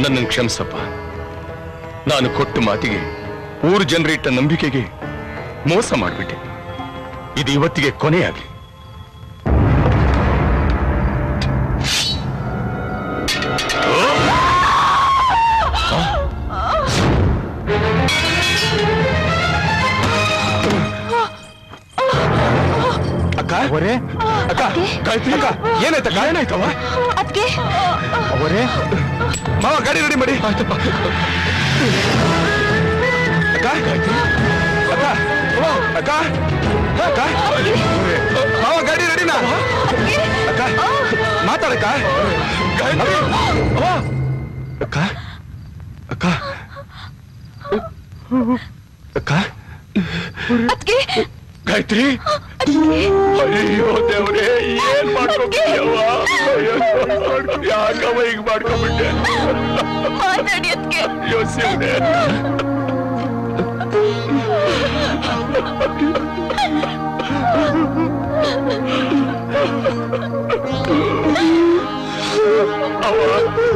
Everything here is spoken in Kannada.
ನನ್ನನ್ನು ಕ್ಷಮಿಸಪ್ಪ ನಾನು ಕೊಟ್ಟ ಮಾತಿಗೆ ಊರು ಜನರಿಟ್ಟ ನಂಬಿಕೆಗೆ ಮೋಸ ಮಾಡಿಬಿಟ್ಟೆ ಇದು ಇವತ್ತಿಗೆ ಕೊನೆಯಾಗಲಿ ಅಕ್ಕ ಅವರೇ ಅಕ್ಕ ಗಾಯತ್ರಿ ಅಕ್ಕ ಏನಾಯ್ತಕ್ಕ ಏನಾಯ್ತವ ಅದ್ಕೆ ಅವರೇ ಮಾವ ಗಾಡಿ ರೆಡಿ ಮಾಡಿ ಆಯ್ತಪ್ಪ ಅಕ್ಕ ಗಾಯತ್ರಿ ಅಕ್ಕ ಅಕ್ಕ ಅಕ್ಕ ಮಾವ ಗಾಡಿ ರೆಡಿನಾ ಅಕ್ಕ ಮಾತಾಡಕ್ಕ ಗಾಯತ್ರಿ ಅವ್ವ. ಅಕ್ಕ ಅಕ್ಕ ಅಕ್ಕ ಅದ್ಕೆ ಗಾಯತ್ರಿ ಅಯ್ಯೋ ದೇವ್ರೇ ಏನ್ ಮಾಡ್ಕೊಂಡ್ಬಿಟ್ಟಿಯವ್ವ ಯಾಕವ ಹಿಂಗ್ ಮಾಡ್ಕೊಂಡ್ಬಿಟ್ಟೆ ಮಾತಾಡಿ ಅದ್ಕೆ ಅಯ್ಯೋ ಶಿವನೇ ಅವ